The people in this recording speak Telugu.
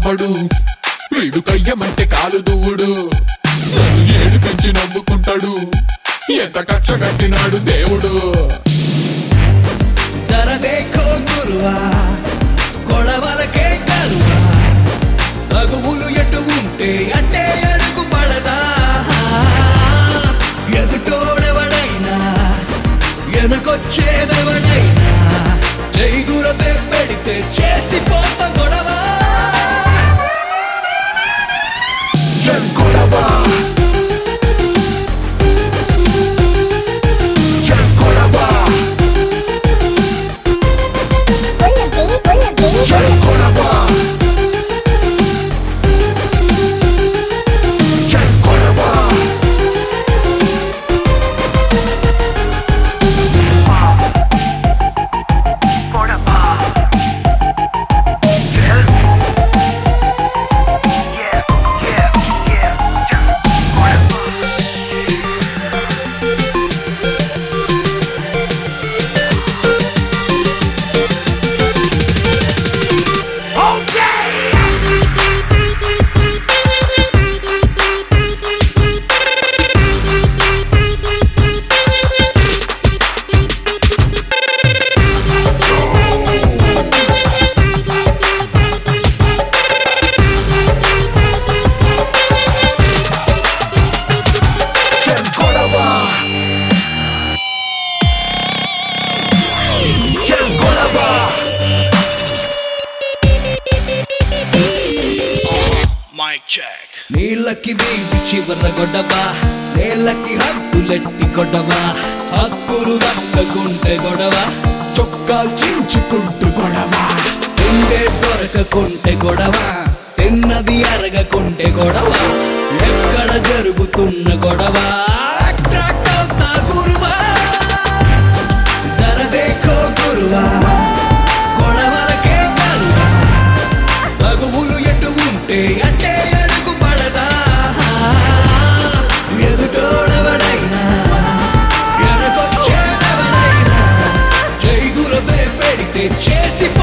నవ్వడు వీడు కయ్యమంటే కాలు దువ్వుడు నన్ను ఏడు పెంచి నవ్వుకుంటాడు ఎంత కక్ష కట్టినాడు దేవుడు జర దేఖో గురువా గొడవలకే కరువా తగువులు ఎటు ఉంటే అంటే అడుగు పడదా ఎదుటోడెవడైనా వెనకొచ్చేదెవడైనా చేదురతే పెడితే చేసిపోత గొడవ Czerkolaba Czerkolaba Hola, baby. Hola, baby. Czerkolaba Czerkolaba Czerkolaba Czerkolaba Mic check. నీళ్ళకి వీధి చివర గొడవ నేలకి హద్దులెట్టి గొడవ హక్కులు దక్కకుంటే గొడవ చొక్కాలు చించుకుంటూ గొడవ తిండే దొరకకుంటే గొడవ తిన్నది అరగకుంటే గొడవ ఎక్కడ జరుగుతున్న గొడవ అట్రాక్ట్ అవుతా గురువా జర దేఖో గురువా గొడవలకే కరువా తగువులు ఎటు ఉంటే అంటే అడుగు పడదా ఎదుటోడెవడైనా వెనకొచ్చేదెవడైనా చేదురదే పెడితే చేసి